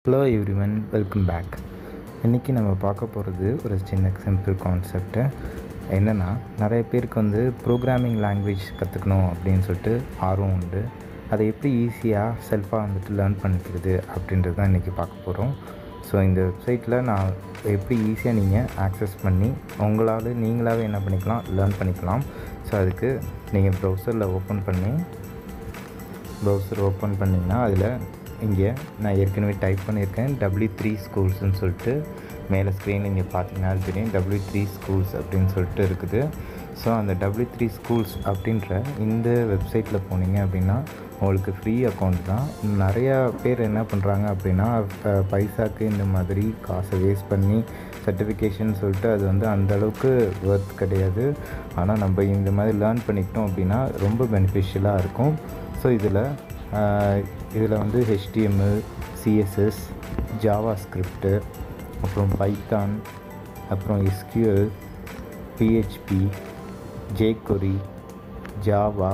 Hello everyone welcome back இன்றைக்கி நம்ம பார்க்க போகிறது ஒரு சின்ன சிம்பிள் கான்செப்ட்டு என்னென்னா நிறைய பேருக்கு வந்து ப்ரோக்ராமிங் லாங்குவேஜ் கற்றுக்கணும் அப்படின்னு சொல்லிட்டு ஆர்வம் உண்டு அதை எப்படி ஈஸியாக செல்ஃபாக வந்துட்டு லேர்ன் பண்ணிக்கிறது அப்படின்றது தான் இன்றைக்கி பார்க்க போகிறோம் ஸோ இந்த வெப்சைட்டில் நான் எப்படி ஈஸியாக நீங்கள் ஆக்சஸ் பண்ணி உங்களால் நீங்களாகவே என்ன பண்ணிக்கலாம் லேர்ன் பண்ணிக்கலாம் ஸோ அதுக்கு நீங்கள் ப்ரௌசரில் ஓப்பன் பண்ணி ப்ரௌசர் ஓப்பன் பண்ணிங்கன்னா அதில் இங்கே நான் ஏற்கனவே டைப் பண்ணியிருக்கேன் டபிள்யூ த்ரீ ஸ்கூல்ஸ்னு சொல்லிட்டு மேலே ஸ்க்ரீன் இங்கே பார்த்தீங்கன்னா அது தெரியும் டபிள்யூ த்ரீ ஸ்கூல்ஸ் அப்படின்னு சொல்லிட்டு இருக்குது ஸோ அந்த டபிள்யூ த்ரீ ஸ்கூல்ஸ் அப்படின்ற இந்த வெப்சைட்டில் போனீங்க அப்படின்னா உங்களுக்கு ஃப்ரீ அக்கௌண்ட் தான் நிறையா பேர் என்ன பண்ணுறாங்க அப்படின்னா அஹ், பைசாக்கு இந்த மாதிரி காசை வேஸ்ட் பண்ணி சர்டிஃபிகேஷன் சொல்லிட்டு அது வந்து அந்த அளவுக்கு ஒர்த் கிடையாது ஆனால் நம்ம இந்த மாதிரி லேர்ன் பண்ணிக்கிட்டோம் அப்படின்னா ரொம்ப பெனிஃபிஷியலாக இருக்கும் ஸோ இதில் இதில் வந்து HTML சிஎஸ்எஸ் ஜாவா ஸ்கிரிப்டு அப்புறம் பைத்தான் அப்புறம் SQL PHP jQuery Java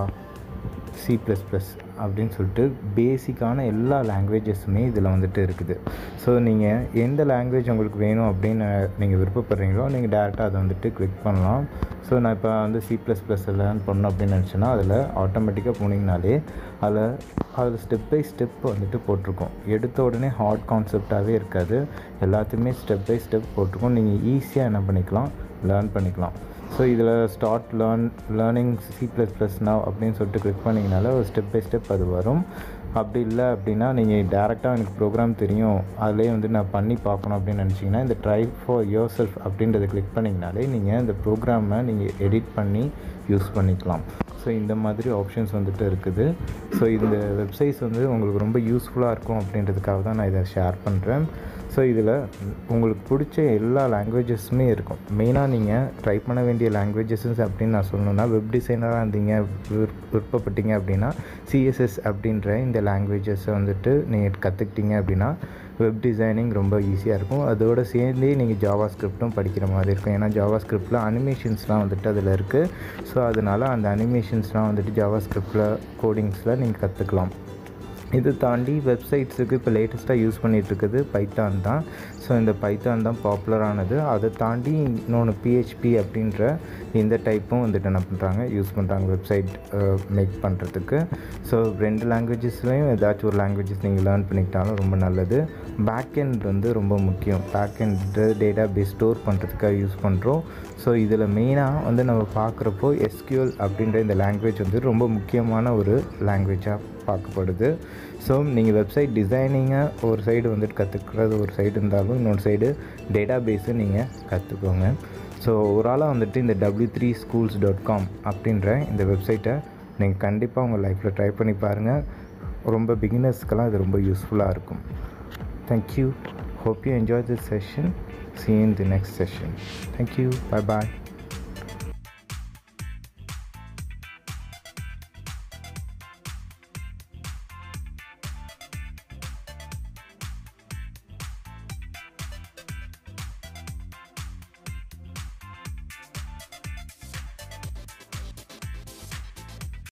C plus plus அப்படின்னு சொல்லிட்டு பேசிக்கான எல்லா லாங்குவேஜஸுமே இதில் வந்துட்டு இருக்குது ஸோ நீங்கள் எந்த லாங்குவேஜ் உங்களுக்கு வேணும் அப்படின்னு நீங்கள் விருப்பப்படுறீங்களோ நீங்கள் டேரெக்டாக அதை வந்துட்டு கிளிக் பண்ணலாம் ஸோ நான் இப்போ வந்து சி ப்ளஸ் ப்ளஸ் லேர்ன் பண்ணணும் அப்படின்னு நினச்சேன்னா அதில் ஆட்டோமேட்டிக்காக போனீங்கனாலே அதில் அதில் ஸ்டெப் பை ஸ்டெப் வந்துட்டு போட்டிருக்கோம் எடுத்த உடனே ஹார்ட் கான்செப்டாகவே இருக்காது எல்லாத்தையுமே ஸ்டெப் பை ஸ்டெப் போட்டிருக்கோம் நீங்கள் ஈஸியாக என்ன பண்ணிக்கலாம் லேர்ன் பண்ணிக்கலாம் ஸோ இதில் start learn learning C plus plus now அப்படின்னு சொல்லிட்டு கிளிக் பண்ணிங்கனால ஒரு ஸ்டெப் பை ஸ்டெப் அது வரும் அப்படி இல்லை அப்படின்னா நீங்கள் டேரெக்டாக எனக்கு ப்ரோக்ராம் தெரியும் அதிலே வந்து நான் பண்ணி பார்க்கணும் அப்படின்னு நினச்சிங்கன்னா இந்த ட்ரை ஃபார் யோர் செல்ஃப் அப்படின்றத கிளிக் பண்ணிங்கனாலே நீங்கள் இந்த ப்ரோக்ராமை நீங்கள் எடிட் பண்ணி யூஸ் பண்ணிக்கலாம் ஸோ இந்த மாதிரி ஆப்ஷன்ஸ் வந்துட்டு இருக்குது ஸோ இந்த வெப்சைட்ஸ் வந்து உங்களுக்கு ரொம்ப யூஸ்ஃபுல்லாக இருக்கும் அப்படின்றதுக்காக தான் நான் இதை ஷேர் பண்ணுறேன் ஸோ இதில் உங்களுக்கு பிடிச்ச எல்லா லாங்குவேஜஸுமே இருக்கும் மெயினாக நீங்கள் ட்ரை பண்ண வேண்டிய லாங்குவேஜஸ் அப்படின்னு நான் சொல்லணுன்னா வெப் டிசைனராக இருந்தீங்க விருப்- விருப்பப்பட்டீங்க அப்படின்னா சிஎஸ்எஸ் அப்படின்ற இந்த லாங்குவேஜஸை வந்துட்டு நீங்கள் கற்றுக்கிட்டீங்க அப்படின்னா வெப் டிசைனிங் ரொம்ப ஈஸியாக இருக்கும் அதோட சேர்ந்தே நீங்கள் ஜாவா ஸ்கிரிப்டும் படிக்கிற மாதிரி இருக்கும் ஏன்னா ஜாவா ஸ்கிரிப்டில் அனிமேஷன்ஸ்லாம் வந்துட்டு அதில் இருக்குது ஸோ அதனால் அந்த அனிமேஷன்ஸ்லாம் வந்துட்டு ஜாவா ஸ்கிரிப்டில் கோடிங்ஸில் நீங்கள் கற்றுக்கலாம் இது தாண்டி வெப்சைட்ஸுக்கு இப்போ லேட்டஸ்ட்டாக யூஸ் பண்ணிட்டு இருக்குது பைத்தான் தான் ஸோ இந்த பைத்தான் தான் பாப்புலரானது அதை தாண்டி இன்னொன்று பிஹெச்பி அப்படின்ற இந்த டைப்பும் வந்துட்டு என்ன பண்ணுறாங்க யூஸ் பண்ணுறாங்க வெப்சைட் மேக் பண்ணுறதுக்கு ஸோ ரெண்டு லாங்குவேஜஸ்லேயும் ஏதாச்சும் ஒரு லாங்குவேஜஸ் நீங்கள் லேர்ன் பண்ணிக்கிட்டாலும் ரொம்ப நல்லது பேக்கெண்ட் வந்து ரொம்ப முக்கியம் பேக்கெண்டு டேட்டா பேஸ் ஸ்டோர் பண்ணுறதுக்காக யூஸ் பண்ணுறோம் ஸோ இதில் மெயினாக வந்து நம்ம பார்க்குறப்போ SQL அப்படின்ற இந்த லாங்குவேஜ் வந்து ரொம்ப முக்கியமான ஒரு லாங்குவேஜாக பார்க்கப்படுது ஸோ நீங்கள் வெப்சைட் டிசைனிங்கை ஒரு சைடு வந்துட்டு கற்றுக்கிறது ஒரு சைடு இருந்தாலும் இன்னொரு சைடு டேட்டா பேஸு நீங்கள் கற்றுக்கோங்க ஸோ ஒரு ஆளாக வந்துட்டு இந்த W three schools dot com அப்படின்ற இந்த வெப்சைட்டை நீங்கள் கண்டிப்பாக உங்கள் லைஃப்பில் ட்ரை பண்ணி பாருங்கள் ரொம்ப பிகினர்ஸ்க்கெல்லாம் இது ரொம்ப யூஸ்ஃபுல்லாக இருக்கும் Thank you. Hope you enjoyed this session. See you in the next session. Thank you. Bye bye.